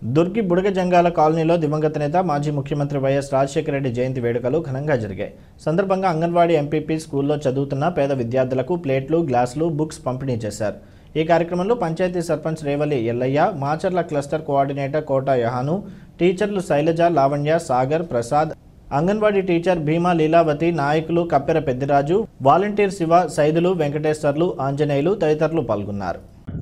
దుర్గి బుడగ జంగాల కాలనీలో దివంగత నేత మాజీ ముఖ్యమంత్రి వైఎస్ రాజశేఖర రెడ్డి జయంతి వేడుకలు ఘనంగా జరిగాయి సందర్భంగా అంగన్వాడీ ఎంపీపీ స్కూల్లో చదువుతున్న పేద విద్యార్థులకు ప్లేట్లు గ్లాసులు బుక్స్ పంపిణీ చేశారు ఈ కార్యక్రమంలో పంచాయతీ సర్పంచ్ రేవలి ఎల్లయ్య మాచర్ల క్లస్టర్ కోఆర్డినేటర్ కోట యహాను టీచర్లు శైలజ లావణ్య సాగర్ ప్రసాద్ అంగన్వాడీ టీచర్ భీమా లీలావతి నాయకులు కప్పెర పెద్దిరాజు వాలంటీర్ శివ సైదులు వెంకటేశ్వర్లు ఆంజనేయులు తదితరులు పాల్గొన్నారు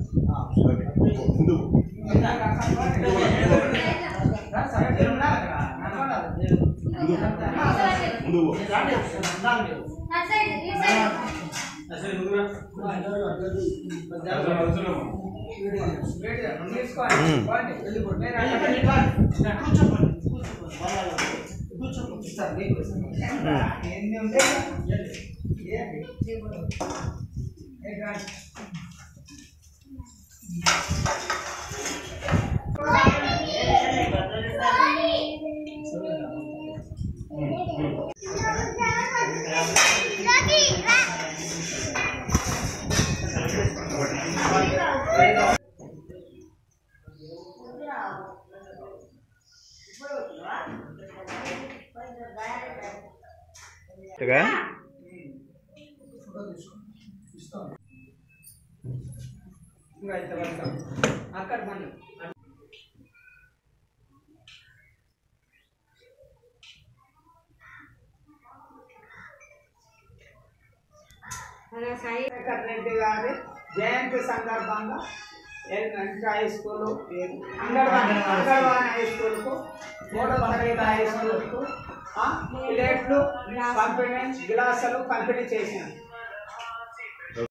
శేఖర్ రెడ్డి గారి జయంతి సందర్భంగా elementary high school anganwadi anganwadi high స్కూల్కు మూడో తరగతి హై స్కూల్కు ఆ, ప్లేట్లు పంపిణీ గ్లాసులు పంపిణీ చేసినాం